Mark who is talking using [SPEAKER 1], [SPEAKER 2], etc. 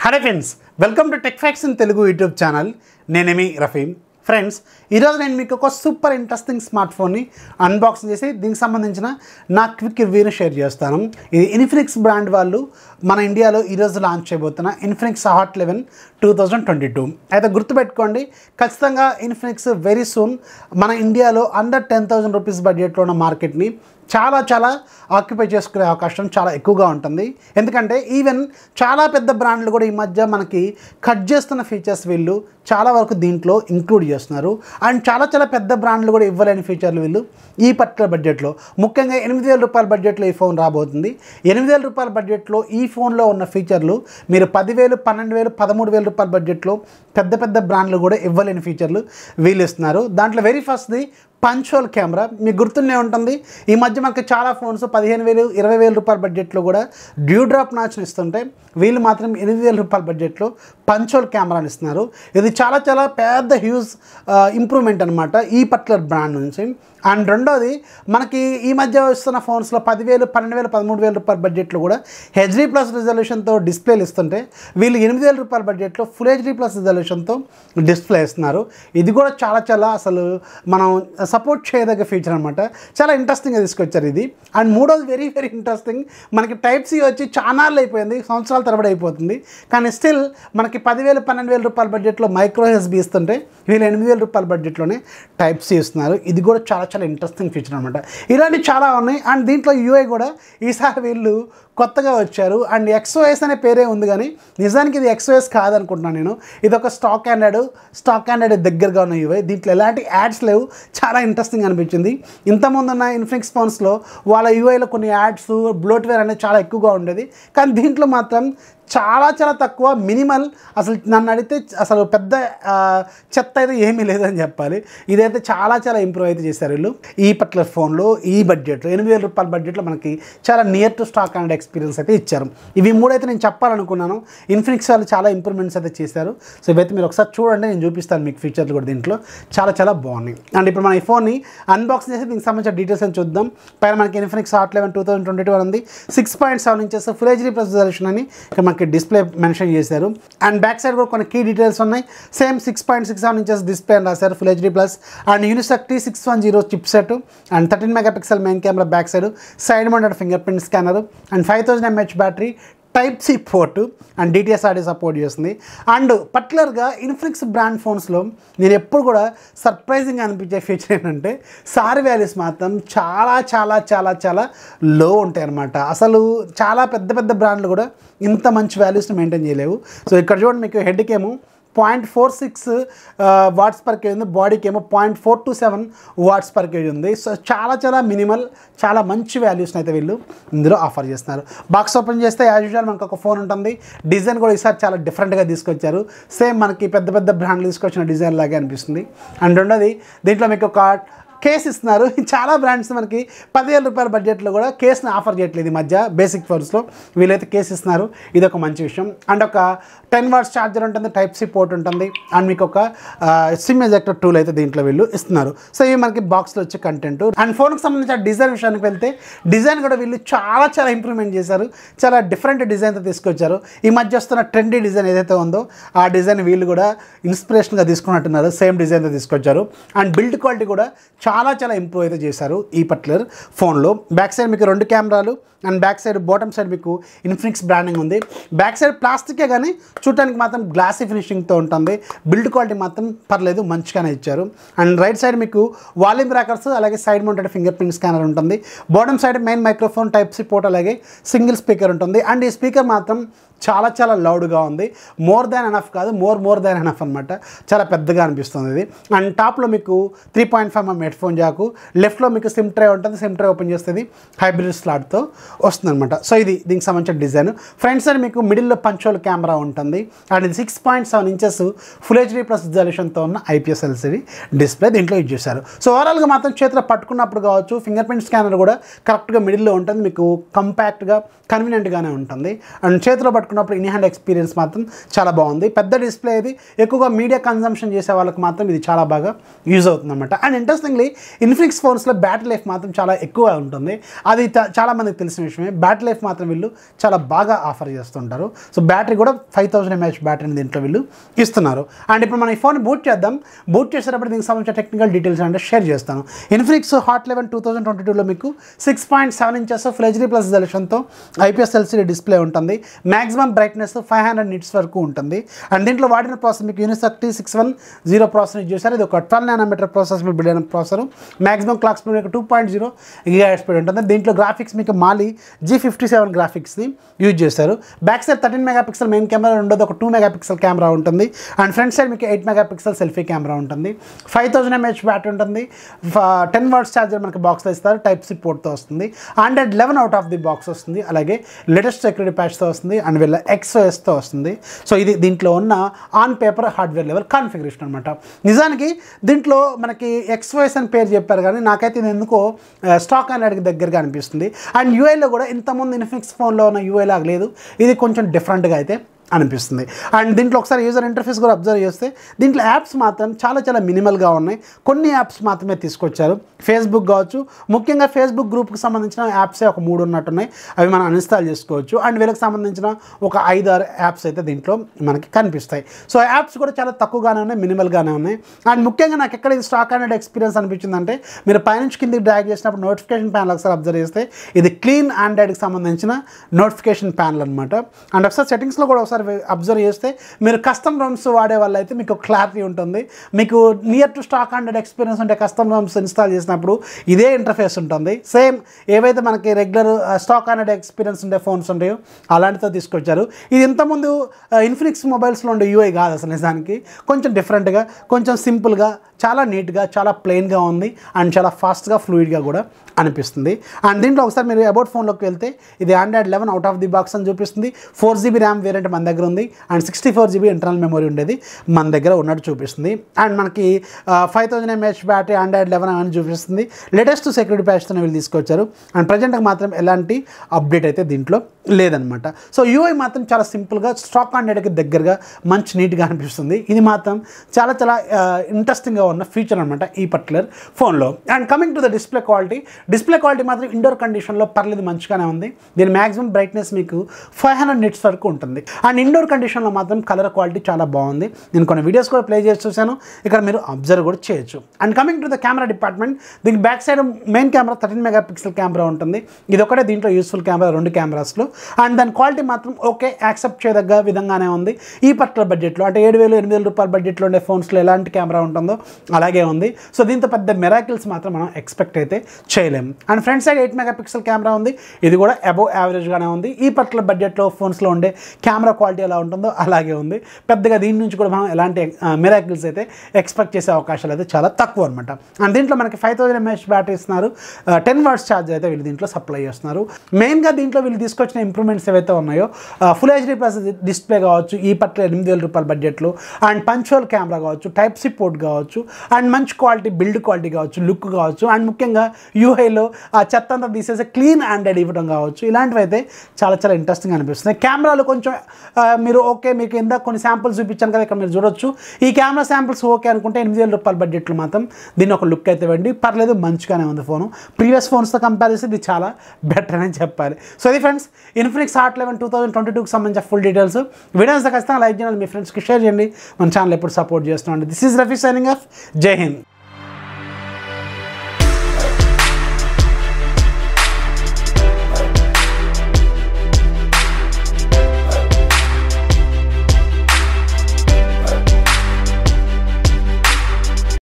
[SPEAKER 1] hello friends welcome to tech facts in Telugu YouTube channel నేనేమి రఫీమ్ friends ఈరోజు నేను మీకు ఒక సూపర్ ఇంట్రెస్టింగ్ స్మార్ట్ ఫోన్ని అన్బాక్సింగ్ చేసి దీనికి సంబంధించిన నా క్విక్ రివ్యూని షేర్ చేస్తాను ఇది ఇన్ఫినిక్స్ బ్రాండ్ వాళ్ళు మన ఇండియాలో ఈరోజు లాంచ్ చేయబోతున్న Infinix Hot eleven two thousand twenty two అయితే గుర్తుపెట్టుకోండి ఖచ్చితంగా ఇన్ఫినిక్స్ వెరీ సూన్ మన ఇండియాలో అండర్ టెన్ థౌసండ్ రూపీస్ బడ్జెట్లో ఉన్న మార్కెట్ని చాలా చాలా ఆక్యుపై చేసుకునే అవకాశం చాలా ఎక్కువగా ఉంటుంది ఎందుకంటే ఈవెన్ చాలా పెద్ద బ్రాండ్లు కూడా ఈ మధ్య మనకి కట్ చేస్తున్న ఫీచర్స్ వీళ్ళు చాలా వరకు దీంట్లో ఇంక్లూడ్ చేస్తున్నారు అండ్ చాలా చాలా పెద్ద బ్రాండ్లు కూడా ఇవ్వలేని ఫీచర్లు వీళ్ళు ఈ పర్టికులర్ బడ్జెట్లో ముఖ్యంగా ఎనిమిది వేల రూపాయల బడ్జెట్లో ఈ ఫోన్ రాబోతుంది ఎనిమిది వేల రూపాయల బడ్జెట్లో ఈ ఫోన్లో ఉన్న ఫీచర్లు మీరు పదివేలు పన్నెండు వేలు పదమూడు వేల రూపాయల బడ్జెట్లో పెద్ద పెద్ద బ్రాండ్లు కూడా ఇవ్వలేని ఫీచర్లు వీళ్ళు ఇస్తున్నారు దాంట్లో వెరీ ఫస్ట్ది పంచోల్ కెమెరా మీకు గుర్తుండే ఉంటుంది ఈ మధ్య మనకి చాలా ఫోన్స్ పదిహేను వేలు ఇరవై వేల రూపాయల బడ్జెట్లో కూడా డ్యూ డ్రాప్ నాచ్ని ఇస్తుంటే వీళ్ళు మాత్రం ఎనిమిది వేల రూపాయల బడ్జెట్లో పంచోల్ కెమెరాని ఇస్తున్నారు ఇది చాలా చాలా పెద్ద హ్యూజ్ ఇంప్రూవ్మెంట్ అనమాట ఈ పర్టికులర్ బ్రాండ్ నుంచి అండ్ రెండోది మనకి ఈ మధ్య వస్తున్న ఫోన్స్లో పదివేలు పన్నెండు వేలు పదమూడు వేల రూపాయల బడ్జెట్లో కూడా హెచ్డీ ప్లస్ రిజల్యూషన్తో డిస్ప్లేలు ఇస్తుంటే వీళ్ళు ఎనిమిది వేల రూపాయల బడ్జెట్లో ఫుల్ హెచ్డీ ప్లస్ రిజల్యూషన్తో డిస్ప్లే ఇస్తున్నారు ఇది కూడా చాలా చాలా అసలు మనం సపోర్ట్ చేయదగ్గ ఫీచర్ అనమాట చాలా ఇంట్రెస్టింగ్గా తీసుకొచ్చారు ఇది అండ్ మూడోది వెరీ వెరీ ఇంట్రెస్టింగ్ మనకి టైప్ సి వచ్చి చానాళ్ళు అయిపోయింది సంవత్సరాల తరబడి అయిపోతుంది కానీ స్టిల్ మనకి పదివేలు పన్నెండు వేల రూపాయల బడ్జెట్లో మైక్రో ఎస్బీ ఇస్తుంటే వీళ్ళు ఎనిమిది వేల రూపాయల బడ్జెట్లోనే టైప్ సి ఇస్తున్నారు ఇది కూడా చాలా చాలా ఇంట్రెస్టింగ్ ఫీచర్ అనమాట ఇలాంటివి చాలా ఉన్నాయి అండ్ దీంట్లో యూఐ కూడా ఈసారి వీళ్ళు కొత్తగా వచ్చారు అండ్ ఎక్స్ఓఎస్ అనే పేరే ఉంది కానీ నిజానికి ఇది ఎక్స్ఓఎస్ కాదనుకుంటున్నాను నేను ఇది ఒక స్టాక్ హ్యాండెడ్ స్టాక్ హ్యాండెడ్ దగ్గరగా ఉన్న యూఐ దీంట్లో ఎలాంటి యాడ్స్ లేవు చాలా ఇంట్రెస్టింగ్ అనిపించింది ఇంతకుముందు ఉన్న ఇన్ఫినిక్స్ ఫోన్స్లో వాళ్ళ యూఐలో కొన్ని యాడ్స్ బ్లోట్వేర్ అనేది చాలా ఎక్కువగా ఉండేది కానీ దీంట్లో మాత్రం చాలా చాలా తక్కువ మినిమల్ అసలు నన్ను అడిగితే అసలు పెద్ద ఆ, చెత్త అయితే ఏమీ లేదని చెప్పాలి ఇదైతే చాలా చాలా ఇంప్రూవ్ అయితే చేశారు వీళ్ళు ఈ పర్టికులర్ ఫోన్లో ఈ బడ్జెట్లో ఎనిమిది వేల రూపాయల బడ్జెట్లో మనకి చాలా near to stock and experience అయితే ఇచ్చారు ఇవి మూడైతే నేను చెప్పాలనుకున్నాను ఇన్ఫినిక్స్ వాళ్ళు చాలా ఇంప్రూవ్మెంట్స్ అయితే చేశారు సో ఇవైతే మీరు ఒకసారి చూడండి నేను చూపిస్తాను మీకు ఫీచర్లు కూడా దీంట్లో చాలా చాలా బాగున్నాయి అండ్ ఇప్పుడు మన ఈ ఫోన్ని అన్బాక్సింగ్ చేసి దీనికి సంబంధించిన డీటెయిల్స్ అని చూద్దాం పైన మనకి Infinix Hot eleven two thousand twenty two ఉంది six point seven inches full HD plus resolution అని ఇక్కడ మనకి డిస్ప్లే మెన్షన్ చేశారు అండ్ బ్యాక్ సైడ్ కూడా కొన్ని కీ డీటెయిల్స్ ఉన్నాయి same six point six seven inches display అని రాశారు full HD plus and Unisoc T six one zero chipset and thirteen megapixel main camera back side side mounted fingerprint scanner and five thousand mAh battery type C port and DTS audio support చేస్తుంది and పర్టికులర్గా Infinix brand ఫోన్స్లో నేను ఎప్పుడు కూడా surprising అనిపించే feature ఏంటంటే sir values మాత్రం చాలా చాలా చాలా చాలా లో ఉంటాయి అనమాట అసలు చాలా పెద్ద పెద్ద బ్రాండ్లు కూడా ఇంత మంచి వాల్యూస్ని మెయింటైన్ చేయలేవు సో ఇక్కడ చూడండి మీకు హెడ్కి ఏమో point four six watts per KG ఉంది బాడీకి ఏమో point four two seven watts per KG ఉంది సో చాలా చాలా మినిమల్ చాలా మంచి వాల్యూస్ని అయితే వీళ్ళు ఇందులో ఆఫర్ చేస్తున్నారు బాక్స్ ఓపెన్ చేస్తే యాజ్ యూజువల్ మనకు ఒక ఫోన్ ఉంటుంది డిజైన్ కూడా ఈసారి చాలా డిఫరెంట్గా తీసుకొచ్చారు సేమ్ మనకి పెద్ద పెద్ద బ్రాండ్లు తీసుకొచ్చిన డిజైన్ లాగే అనిపిస్తుంది అండ్ రెండోది దీంట్లో మీకు ఒక కేస్ ఇస్తున్నారు చాలా బ్రాండ్స్ మనకి పదివేల రూపాయల బడ్జెట్లో కూడా కేస్ని ఆఫర్ చేయట్లేదు ఈ మధ్య బేసిక్ ఫోన్స్లో వీళ్ళైతే కేస్ ఇస్తున్నారు ఇది ఒక మంచి విషయం అండ్ ఒక టెన్ వాట్స్ ఛార్జర్ ఉంటుంది టైప్ సి పోర్ట్ ఉంటుంది అండ్ మీకు ఒక సిమ్ ఎజెక్టర్ టూల్ అయితే దీంట్లో వీళ్ళు ఇస్తున్నారు సో ఇవి మనకి బాక్స్లో వచ్చే కంటెంట్ అండ్ ఫోన్కి సంబంధించిన డిజైన్ విషయానికి వెళ్తే డిజైన్ కూడా వీళ్ళు చాలా చాలా ఇంప్రూవ్మెంట్ చేశారు చాలా డిఫరెంట్ డిజైన్తో తీసుకొచ్చారు ఈ మధ్య వస్తున్న ట్రెండీ డిజైన్ ఏదైతే ఉందో ఆ డిజైన్ వీళ్ళు కూడా ఇన్స్పిరేషన్గా తీసుకున్నట్టున్నారు సేమ్ డిజైన్తో తీసుకొచ్చారు అండ్ బిల్డ్ క్వాలిటీ కూడా చాలా చాలా ఇంప్రూవ్ అయితే చేశారు ఈ పర్టికులర్ ఫోన్లో బ్యాక్ సైడ్ మీకు రెండు కెమెరాలు and back side bottom side మీకు ఇన్ఫినిక్స్ బ్రాండింగ్ ఉంది బ్యాక్ సైడ్ ప్లాస్టికే కానీ చూడటానికి మాత్రం గ్లాసీ ఫినిషింగ్తో ఉంటుంది బిల్డ్ క్వాలిటీ మాత్రం పర్లేదు మంచిగానే ఇచ్చారు అండ్ రైట్ సైడ్ మీకు వాల్యూమ్ బ్రాకర్స్ అలాగే side mounted fingerprint scanner ఉంటుంది bottom side main microphone type C port అలాగే సింగిల్ స్పీకర్ ఉంటుంది అండ్ ఈ స్పీకర్ మాత్రం చాలా చాలా లౌడ్గా ఉంది మోర్ దాన్ ఎనఫ్ కాదు మోర్ మోర్ దాన్ ఎనఫ్ అనమాట చాలా పెద్దగా అనిపిస్తుంది ఇది అండ్ టాప్లో మీకు three point five mm headphone jack లెఫ్ట్లో మీకు సిమ్ ట్రే ఉంటుంది సిమ్ ట్రే ఓపెన్ చేస్తుంది హైబ్రిడ్ స్లాట్తో వస్తుంది అనమాట సో ఇది దీనికి సంబంధించిన డిజైన్ ఫ్రంట్ సైడ్ మీకు మిడిల్లో పంచోల్ కెమెరా ఉంటుంది అండ్ ఇది six point seven inches full HD plus రిజల్యూషన్తో ఉన్న ఐపీఎస్ ఎల్సీడీ డిస్ప్లే దీంట్లో యూజ్ చేశారు సో ఓవరాల్గా మాత్రం చేతిలో పట్టుకున్నప్పుడు కావచ్చు ఫింగర్ ప్రింట్ స్కానర్ కూడా కరెక్ట్గా మిడిల్లో ఉంటుంది మీకు కంపాక్ట్గా కన్వీనియంట్గానే ఉంటుంది అండ్ చేతిలో పట్టుకున్నప్పుడు ఇన్ హ్యాండ్ ఎక్స్పీరియన్స్ మాత్రం చాలా బాగుంది పెద్ద డిస్ప్లే ఇది ఎక్కువగా మీడియా కన్జంప్షన్ చేసే వాళ్ళకి మాత్రం ఇది చాలా బాగా యూజ్ అవుతుంది అనమాట అండ్ ఇంట్రెస్టింగ్లీ ఇన్ఫినిక్స్ ఫోన్స్లో బ్యాటరీ లైఫ్ మాత్రం చాలా ఎక్కువ ఉంటుంది అది త- చాలా మందికి తెలిసిన విషయమే బ్యాటరీ లైఫ్ మాత్రం వీళ్ళు చాలా బాగా ఆఫర్ చేస్తుంటారు సో బ్యాటరీ కూడా ఫైవ్ థౌసండ్ ఎంఏహెచ్ బ్యాటరీని దీంట్లో వీళ్ళు ఇస్తున్నారు అండ్ ఇప్పుడు మనం ఈ ఫోన్ బూట్ చేద్దాం బూట్ చేసేటప్పుడు దీనికి సంబంధించిన టెక్నికల్ డీటెయిల్స్ అంటే షేర్ చేస్తాను Infinix Hot eleven two thousand twenty టూలో మీకు six point seven inches full HD plus రిజల్యూషన్తో ఐపీఎస్ ఎల్సీడీ డిస్ప్లే ఉంటుంది maximum brightness five hundred nits వరకు ఉంటుంది అండ్ దీంట్లో వాడిన ప్రాసెస్ మీకు Unisoc thirty six one zero process use చేశారు ఇది ఒక ట్వెల్వ్ నానోమీటర్ ప్రాసెస్ మీరు బిల్డ్ అయిన ప్రాసెసర్ మాక్సిమం క్లాక్ స్పీడ్ మీకు two point zero giga speed ఉంటుంది దీంట్లో గ్రాఫిక్స్ మీకు మాలి జీ ఫిఫ్టీ సెవెన్ గ్రాఫిక్స్ని యూజ్ చేశారు back side thirteen megapixel main camera ఉండదు ఒక టూ మెగా పిక్సెల్ కెమెరా ఉంటుంది అండ్ ఫ్రంట్ సైడ్ మీకు eight megapixel selfie camera ఉంటుంది ఫైవ్ థౌసండ్ ఎంహెచ్ బ్యాటరీ ఉంటుంది టెన్ వాట్స్ ఛార్జర్ మనకి బాక్స్లో ఇస్తారు టైప్ సి పోర్ట్తో వస్తుంది Android eleven out of the box వస్తుంది అలాగే లేటెస్ట్ సెక్యూరిటీ ప్యాచ్తో వస్తుంది అండ్ వీళ్ళ ఎక్స్ఓఎస్తో వస్తుంది సో ఇది దీంట్లో ఉన్న on paper hardware level configuration అనమాట నిజానికి దీంట్లో మనకి ఎక్స్ఓఎస్ అని పేరు చెప్పారు కానీ నాకైతే ఇది ఎందుకో స్టాక్ అనేది దగ్గరగా అనిపిస్తుంది అండ్ యూఐలో కూడా ఇంతకుముందు ఇన్ఫిక్స్ ఫోన్లో ఉన్న యూఐ లాగా లేదు ఇది కొంచెం డిఫరెంట్గా అయితే అనిపిస్తుంది అండ్ దీంట్లో ఒకసారి యూజర్ ఇంటర్ఫేస్ కూడా అబ్జర్వ్ చేస్తే దీంట్లో యాప్స్ మాత్రం చాలా చాలా మినిమల్గా ఉన్నాయి కొన్ని యాప్స్ మాత్రమే తీసుకొచ్చారు ఫేస్బుక్ కావచ్చు ముఖ్యంగా ఫేస్బుక్ గ్రూప్కి సంబంధించిన యాప్సే ఒక మూడు ఉన్నట్టున్నాయి అవి మనం అన్ఇన్స్టాల్ చేసుకోవచ్చు అండ్ వీళ్ళకి సంబంధించిన ఒక ఐదు ఆరు యాప్స్ అయితే దీంట్లో మనకి కనిపిస్తాయి సో యాప్స్ కూడా చాలా తక్కువగానే ఉన్నాయి మినిమల్గానే ఉన్నాయి అండ్ ముఖ్యంగా నాకు ఎక్కడ ఇది స్టాక్ అనేది ఎక్స్పీరియన్స్ అనిపించిందంటే మీరు పైనుంచి కిందికి డ్రాగ్ చేసినప్పుడు నోటిఫికేషన్ ప్యానల్ ఒకసారి అబ్జర్వ్ చేస్తే ఇది క్లీన్ ఆండ్రాయిడ్కి సంబంధించిన నోటిఫికేషన్ ప్యానల్ అనమాట అండ్ ఒకసారి సెట్టింగ్స్లో కూడా ఒకసారి అబ్జర్వ్ చేస్తే మీరు కస్టమ్ రూమ్స్ వాడే వల్ల అయితే మీకు క్లారిటీ ఉంటుంది మీకు near to stock Android experience ఉంటే కస్టమ్ రూమ్స్ ఇన్స్టాల్ చేసినప్పుడు ఇదే ఇంటర్ఫేస్ ఉంటుంది సేమ్ ఏవైతే మనకి రెగ్యులర్ స్టాక్ హండ్రెడ్ ఎక్స్పీరియన్స్ ఉండే ఫోన్స్ ఉంటాయో అలాంటితో తీసుకొచ్చారు ఇది ఇంతకుముందు ఇన్ఫినిక్స్ మొబైల్స్లో ఉండే యూఐ కాదు అసలు నిజానికి కొంచెం డిఫరెంట్గా కొంచెం సింపుల్గా చాలా నీట్గా చాలా ప్లెయిన్గా ఉంది అండ్ చాలా ఫాస్ట్గా ఫ్లూయిడ్గా కూడా అనిపిస్తుంది అండ్ దీంట్లో ఒకసారి మీరు అబౌట్ ఫోన్లోకి వెళ్తే ఇది Android eleven out of the box అని చూపిస్తుంది ఫోర్ జీబీ ర్యామ్ వేరియంట్ మన దగ్గర ఉంది and sixty four GB internal memory ఉండేది మన దగ్గర ఉన్నట్టు చూపిస్తుంది అండ్ మనకి five thousand mAh battery Android eleven అని చూపిస్తుంది లేటెస్ట్ సెక్యూరిటీ ప్యాచ్తో వీళ్ళు తీసుకొచ్చారు అండ్ ప్రజెంట్కి మాత్రం ఎలాంటి అప్డేట్ అయితే దీంట్లో లేదనమాట సో యూఐ మాత్రం చాలా సింపుల్గా స్టాక్ ఆండ్రాయిడ్కి దగ్గరగా మంచి నీట్గా అనిపిస్తుంది ఇది మాత్రం చాలా చాలా ఇంట్రెస్టింగ్గా ఉన్న ఫీచర్ అనమాట ఈ పర్టికులర్ ఫోన్లో and coming to the display quality display quality మాత్రం ఇండోర్ కండిషన్లో పర్లేదు మంచిగానే ఉంది దీని మ్యాక్సిమం బ్రైట్నెస్ మీకు ఫైవ్ హండ్రెడ్ నిట్స్ వరకు ఉంటుంది అండ్ ఇండోర్ కండిషన్లో మాత్రం కలర్ క్వాలిటీ చాలా బాగుంది నేను కొన్ని వీడియోస్ కూడా ప్లే చేసి చూశాను ఇక్కడ మీరు అబ్జర్వ్ కూడా చేయొచ్చు and coming to the camera department దీనికి back side main camera thirteen megapixel camera ఉంటుంది ఇది ఒకటే దీంట్లో యూస్ఫుల్ కెమెరా రెండు కెమెరాస్లో అండ్ దాని క్వాలిటీ మాత్రం ఓకే యాక్సెప్ట్ చేయదగ్గ విధంగానే ఉంది ఈ పర్టికులర్ బడ్జెట్లో అంటే ఏడు వేలు ఎనిమిది వేల రూపాయల బడ్జెట్లో ఉండే ఫోన్స్లో ఎలాంటి కెమెరా ఉంటుందో అలాగే ఉంది సో దీంతో పెద్ద మెరాకిల్స్ మాత్రం మనం ఎక్స్పెక్ట్ అయితే చేయలేము and front side eight megapixel camera ఉంది ఇది కూడా అబోవ్ యావరేజ్గానే ఉంది ఈ పర్టికులర్ బడ్జెట్లో ఫోన్స్లో ఉండే కెమెరా క్వాలిటీ ఎలా ఉంటుందో అలాగే ఉంది పెద్దగా దీని నుంచి కూడా మనం ఎలాంటి మెరాకిల్స్ అయితే ఎక్స్పెక్ట్ చేసే అవకాశాలు అయితే చాలా తక్కువ అనమాట అండ్ దీంట్లో మనకి ఫైవ్ థౌసండ్ ఎంహెచ్ బ్యాటరీ ఇస్తున్నారు టెన్ వాట్స్ ఛార్జ్ అయితే వీళ్ళు దీంట్లో సప్లై చేస్తున్నారు మెయిన్గా దీంట్లో వీళ్ళు తీసుకొచ్చిన ఇంప్రూవ్మెంట్స్ ఏవైతే ఉన్నాయో ఫుల్ హెచ్డీ ప్లస్ డిస్ప్లే కావచ్చు ఈ పట్ల ఎనిమిది వేల రూపాయల బడ్జెట్లో అండ్ పంచువల్ కెమెరా కావచ్చు టైప్ సి పోర్ట్ కావచ్చు అండ్ మంచి క్వాలిటీ బిల్డ్ క్వాలిటీ కావచ్చు లుక్ కావచ్చు అండ్ ముఖ్యంగా యూఐలో ఆ చెత్త అంతా తీసేసి క్లీన్ ఆండ్రాయిడ్ ఇవ్వడం కావచ్చు ఇలాంటివి అయితే చాలా చాలా ఇంట్రెస్టింగ్ అనిపిస్తుంది కెమెరాలు కొంచెం ఆ, మీరు ఓకే మీకు ఇందాక కొన్ని శాంపుల్స్ చూపించాను కదా ఇక్కడ మీరు చూడొచ్చు ఈ కెమెరా శాంపుల్స్ ఓకే అనుకుంటే ఎనిమిది వేల రూపాయల బడ్జెట్లో మాత్రం దీన్ని ఒక లుక్ అయితే ఇవ్వండి పర్లేదు మంచిగానే ఉంది ఫోను ప్రీవియస్ ఫోన్స్తో కంపేర్ చేస్తే ఇది చాలా బెటర్ అని చెప్పాలి సో ఇది friends Infinix Hot eleven two thousand twenty టూకి సంబంధించిన ఫుల్ డీటెయిల్స్ వీడియోస్ ఖచ్చితంగా లైక్ చేయాలి మీ ఫ్రెండ్స్కి షేర్ చేయండి మన ఛానల్ ఎప్పుడు సపోర్ట్ చేస్తున్నాం this is Rafi signing off Jai Hind